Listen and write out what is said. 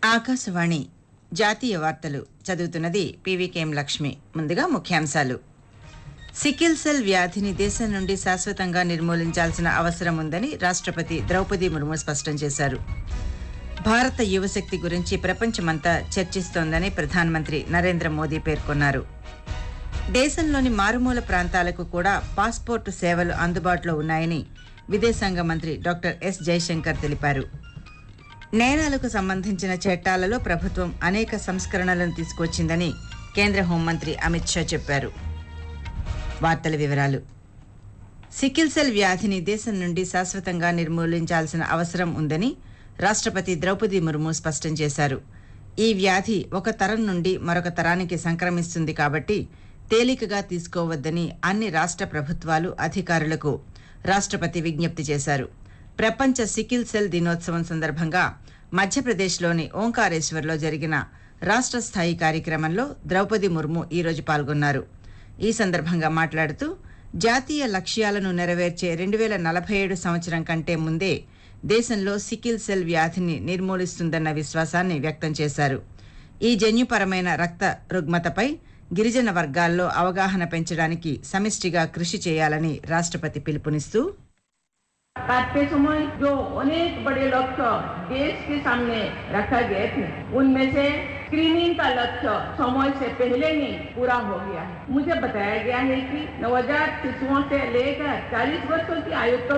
ఆకాశవాణి జాతీయ వార్తలు చదువుతున్నది పీవీకేఎం లక్ష్మి ముందుగా ముఖ్యాంశాలు సికిల్ సెల్ వ్యాధిని దేశం నుండి శాశ్వతంగా నిర్మూలించాల్సిన అవసరం ఉందని రాష్ట్రపతి ద్రౌపది ముర్ము స్పష్టం చేశారు భారత యువశక్తి గురించి ప్రపంచమంతా చర్చిస్తోందని ప్రధానమంత్రి నరేంద్ర మోదీ పేర్కొన్నారు దేశంలోని మారుమూల ప్రాంతాలకు కూడా పాస్పోర్టు సేవలు అందుబాటులో ఉన్నాయని విదేశాంగ మంత్రి డాక్టర్ ఎస్ జైశంకర్ తెలిపారు నేరాలకు సంబంధించిన చట్టాలలో ప్రభుత్వం అనేక సంస్కరణలను తీసుకొచ్చిందని కేంద్ర హోంమంత్రి అమిత్ షా చెప్పారు వార్తల వివరాలు సికిల్ సెల్ వ్యాధిని దేశం నుండి శాశ్వతంగా నిర్మూలించాల్సిన అవసరం ఉందని రాష్ట్రపతి ద్రౌపది ముర్ము స్పష్టం చేశారు ఈ వ్యాధి ఒక తరం నుండి మరొక తరానికి సంక్రమిస్తుంది కాబట్టి తేలికగా తీసుకోవద్దని అన్ని రాష్ట్ర ప్రభుత్వాలు అధికారులకు రాష్ట్రపతి విజ్ఞప్తి చేశారు ప్రపంచ సికిల్ సెల్ దినోత్సవం సందర్భంగా మధ్యప్రదేశ్లోని ఓంకారేశ్వర్లో జరిగిన రాష్ట్ర స్థాయి కార్యక్రమంలో ద్రౌపది ముర్ము ఈరోజు పాల్గొన్నారు ఈ సందర్భంగా మాట్లాడుతూ జాతీయ లక్ష్యాలను నెరవేర్చే రెండు వేల నలభై ఏడు సంవత్సరం కంటే ముందే దేశంలో సికిల్ సెల్ వ్యాధిని నిర్మూలిస్తుందన్న విశ్వాసాన్ని వ్యక్తం చేశారు ఈ జన్యుపరమైన రక్త రుగ్మతపై గిరిజన వర్గాల్లో అవగాహన పెంచడానికి సమిష్టిగా కృషి చేయాలని రాష్ట్రపతి పిలుపునిస్తూ काटते समय जो अनेक बड़े लक्ष्य देश के सामने रखा गए थे उनमें से स्क्रीनिंग का लक्ष्य समय से पहले ही पूरा हो गया है मुझे बताया गया है कि नवजात शिशुओं से लेकर 40 वर्षों की आयु तक